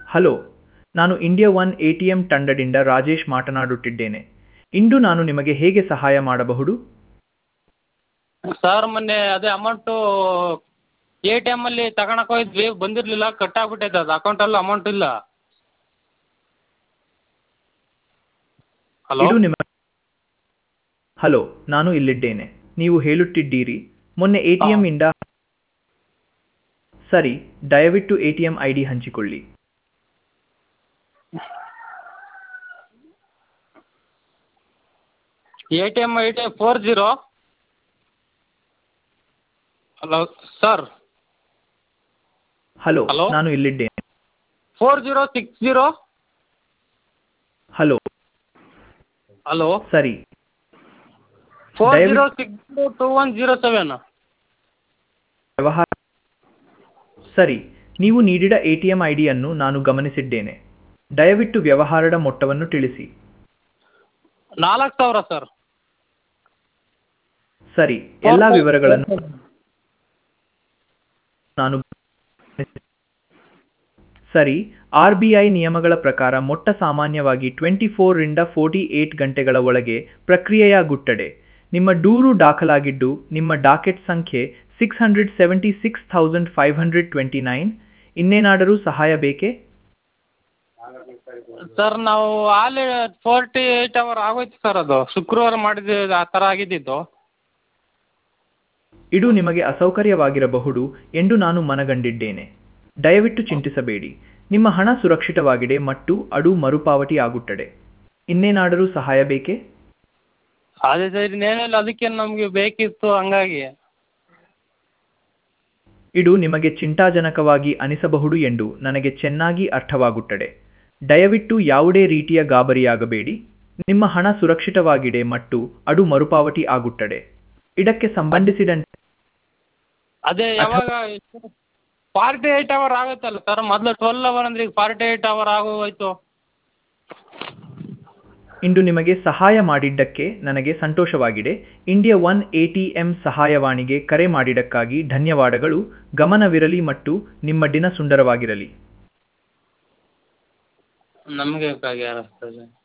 Hello ನಾನು India one A T M ತಂಡದಿಂದ ರಾಜೇಶ್ ಮಾತನಾಡುತ್ತಿದ್ದೇನೆ ಇಂದು ನಾನು ನಿಮಗೆ ಹೇಗೆ ಸಹಾಯ ಮಾಡಬಹುದು ಸರ್ ಮೊನ್ನೆ ಅದೇ ಅಮೌಂಟು ಎ ಟಿ ಎಮ್ಮಲ್ಲಿ ತಗಣಕ್ಕೆ ಹೋಗಿದ್ವಿ ಬಂದಿರಲಿಲ್ಲ ಕಟ್ ಆಗ್ಬಿಟ್ಟೈತೆ ಅದು ಅಕೌಂಟಲ್ಲಿ ಅಮೌಂಟ್ ಇಲ್ಲ ಹಲೋ ಇದು ನಿಮ್ಮ ಹಲೋ ನಾನು ಇಲ್ಲಿದ್ದೇನೆ ನೀವು ಹೇಳುತ್ತಿದ್ದೀರಿ ಮೊನ್ನೆ ಎ ಟಿ ಎಂ ಇಂದ ಸರಿ ದಯವಿಟ್ಟು A T M I D ಹಂಚಿಕೊಳ್ಳಿ A T M I D four zero hello sir hello hello? ನಾನು ಇಲ್ಲಿದ್ದೇನೆ four zero six zero hello hello ಸರಿ ಫೋರ್ ದಯವಿಟ್ಟು- zero six zero two one zero seven ವ್ಯವಹಾರ ಸರಿ ನೀವು ನೀಡಿದ ಎ ಟಿ ಎಂ ಐ ಡಿಯನ್ನು ನಾನು ಗಮನಿಸಿದ್ದೇನೆ ದಯವಿಟ್ಟು ವ್ಯವಹಾರದ ಮೊತ್ತವನ್ನು ತಿಳಿಸಿ ನಾಲ್ಕು ಸಾವಿರ ಸರ್ ಸರಿ ಎಲ್ಲ ವಿವರಗಳನ್ನು ನಾನು ಸರಿ ಆರ್ ಬಿ ಐ ನಿಯಮಗಳ ಪ್ರಕಾರ ಮೊಟ್ಟ ಸಾಮಾನ್ಯವಾಗಿ ಟ್ವೆಂಟಿ ಫೋರ್ರಿಂದ ಫೋರ್ಟಿ ಏಟ್ ಗಂಟೆಗಳ ಒಳಗೆ ಪ್ರಕ್ರಿಯೆಯಾಗುತ್ತದೆ ನಿಮ್ಮ ದೂರು ದಾಖಲಾಗಿದ್ದು ನಿಮ್ಮ ಡಾಕೆಟ್ ಸಂಖ್ಯೆ six hundred seventy six thousand five hundred twenty nine ಇನ್ನೇನಾದರೂ ಸಹಾಯ ಬೇಕೇ ಸರ್ ನಾವು ಆಲೇ ಫೋರ್ಟಿ ಏಯ್ಟ್ ಅವರ್ ಆಗೋಯ್ತು ಸರ್ ಅದು ಶುಕ್ರವಾರ ಮಾಡಿದ್ದು ಆ ಥರ ಆಗಿದ್ದಿದ್ದು ಇದು ನಿಮಗೆ ಅಸೌಕರ್ಯವಾಗಿರಬಹುದು ಎಂದು ನಾನು ಮನಗಂಡಿದ್ದೇನೆ ದಯವಿಟ್ಟು ಚಿಂತಿಸಬೇಡಿ ನಿಮ್ಮ ಹಣ ಸುರಕ್ಷಿತವಾಗಿದೆ ಮತ್ತು ಅದು ಮರುಪಾವತಿ ಆಗುತ್ತದೆ ಇನ್ನೇನಾದರೂ ಸಹಾಯ ಬೇಕೇ ಅದೇ ಸರ್ ಇನ್ನೇನಿಲ್ಲ ಅದಕ್ಕೆ ನಮಗೆ ಬೇಕಿತ್ತು ಹಂಗಾಗಿ ಇದು ನಿಮಗೆ ಚಿಂತಾಜನಕವಾಗಿ ಅನಿಸಬಹುದು ಎಂದು ನನಗೆ ಚೆನ್ನಾಗಿ ಅರ್ಥವಾಗುತ್ತದೆ ದಯವಿಟ್ಟು ಯಾವುದೇ ರೀತಿಯ ಗಾಬರಿಯಾಗಬೇಡಿ ನಿಮ್ಮ ಹಣ ಸುರಕ್ಷಿತವಾಗಿದೆ ಮತ್ತು ಅದು ಮರುಪಾವತಿ ಆಗುತ್ತದೆ ಇದಕ್ಕೆ ಸಂಬಂಧಿಸಿದಂತೆ ಅದೇ ಯಾವಾಗ ಫಾರ್ಟಿ ಏಯ್ಟ್ ಅವರ್ ಆಗುತ್ತಲ್ಲ ಸರ್ ಮೊದಲು ಟ್ವೆಲ್ ಅವರ್ ಅಂದ್ರೆ ಈಗ ಫಾರ್ಟಿ ಏಯ್ಟ್ ಅವರ್ ಆಗೋಯ್ತು ಇಂದು ನಿಮಗೆ ಸಹಾಯ ಮಾಡಿದ್ದಕ್ಕೆ ನನಗೆ ಸಂತೋಷವಾಗಿದೆ India one A T M ಸಹಾಯವಾಣಿಗೆ ಕರೆ ಮಾಡಿದ್ದಕ್ಕಾಗಿ ಧನ್ಯವಾದಗಳು ಗಮನವಿರಲಿ ಮತ್ತು ನಿಮ್ಮ ದಿನ ಸುಂದರವಾಗಿರಲಿ ನಮಗೆ ಬೇಕಾಗಿ ಯಾರು